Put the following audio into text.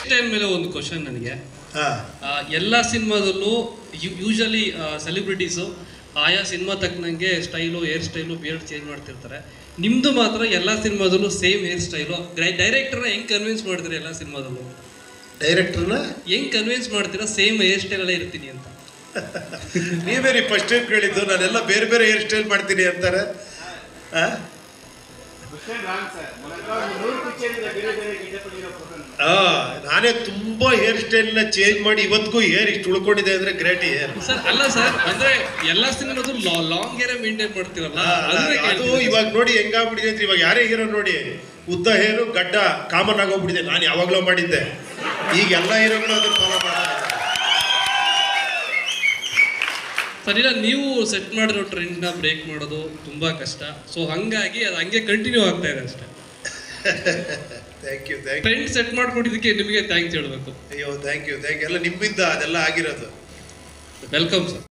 Time ಮೇಲೆ ಒಂದು question ನನಗೆ ಹಾ ಆ, ಎಲ್ಲ ಸಿನಿಮಾದಲ್ಲೂ ಯೂಶಲಿ ಸೆಲೆಬ್ರಿಟೀಸು ಆಯಾ ಸಿನಿಮಾ ತಕ್ಕನಂಗೆ style hair style beard change ಮಾಡ್ತಿರ್ತಾರೆ ನಿಮ್ದು ಮಾತ್ರ ಎಲ್ಲ ಸಿನಿಮಾದಲ್ಲೂ ಸೇಮ್ ಹೇರ್ ಸ್ಟೈಲು ಡೈರೆಕ್ಟರ್ನ ಹೆಂಗ್ ಕನ್ವಿನ್ಸ್ ಮಾಡ್ತೀರಾ ಎಲ್ಲ ಸಿನಿಮಾದಲ್ಲೂ ಡೈರೆಕ್ಟರ್ನ ಹೆಂಗ್ ಕನ್ವಿನ್ಸ್ ಮಾಡ್ತೀರಾ ಸೇಮ್ ಹೇರ್ ಸ್ಟೈಲಲ್ಲೇ ಇರ್ತೀನಿ ಅಂತ ನೀವೇ ರೀ ಫಸ್ಟ್ ಟೈಮ್ ಕೇಳಿದ್ದು ನಾನೆಲ್ಲ ಬೇರೆ ಬೇರೆ ಹೇರ್ ಸ್ಟೈಲ್ ಮಾಡ್ತೀನಿ ಅಂತಾರೆ ಆ? ಆ, ನಾನೇ ತುಂಬಾ ಹೇರ್ ಸ್ಟೈಲ್ನ ಚೇಂಜ್ ಮಾಡಿ ಇವತ್ತಿಗೂ ಹೇರ್ ಇಷ್ಟು ಉಳ್ಕೊಂಡಿದೆ ಅಂದ್ರೆ ಗ್ರೇಟ್ ಹೇರ್ ಸರ್ ಅಲ್ಲ ಸರ್ ಅಂದ್ರೆ ಎಲ್ಲ ಸಿನಿಮಾದು ಲಾಂಗ್ ಹೇರ್ ಮೇಂಟೈನ್ ಮಾಡ್ತೀರಲ್ಲ ಅದನ್ನೇ ಅದು ಕೇಳ್ತೀನಿ. ಇವಾಗ ನೋಡಿ ಹೆಂಗಾಗ್ಬಿಟ್ಟಿದೆ ಅಂದ್ರೆ ಇವಾಗ ಯಾರೇ ಹೀರೋ ನೋಡಿ ಉದ್ದ ಹೇರು ಗಡ್ಡ ಕಾಮನ್ ಆಗೋಗ್ಬಿಟ್ಟಿದೆ ನಾನು ಯಾವಾಗಲೂ ಮಾಡಿದ್ದೆ ಈಗ ಎಲ್ಲ ಹೀರೋಗಳು ಅದನ್ನ ಫಾಲೋ ಮಾಡ್ತಾರೆ ಸರ್ ಇಲ್ಲ ನೀವು ಸೆಟ್ ಮಾಡಿರೋ ಟ್ರೆಂಡ್ನ ಬ್ರೇಕ್ ಮಾಡೋದು ತುಂಬಾ ಕಷ್ಟ ಸೊ ಹಂಗಾಗಿ ಅದು ಹಂಗೆ ಕಂಟಿನ್ಯೂ ಆಗ್ತಾ ಇದೆ ಅಷ್ಟೇ thank you thank trend set ಮಾಡ್ಕೊಟ್ಟಿದ್ದಕ್ಕೆ ನಿಮಗೆ ಥ್ಯಾಂಕ್ಸ್ ಹೇಳ್ಬೇಕು ಅಯ್ಯೋ ಥ್ಯಾಂಕ್ ಯು ಥ್ಯಾಂಕ್ ಯು ಎಲ್ಲ ನಿಮ್ಮಿಂದ ಅದೆಲ್ಲ ಆಗಿರೋದು ವೆಲ್ಕಮ್ ಸರ್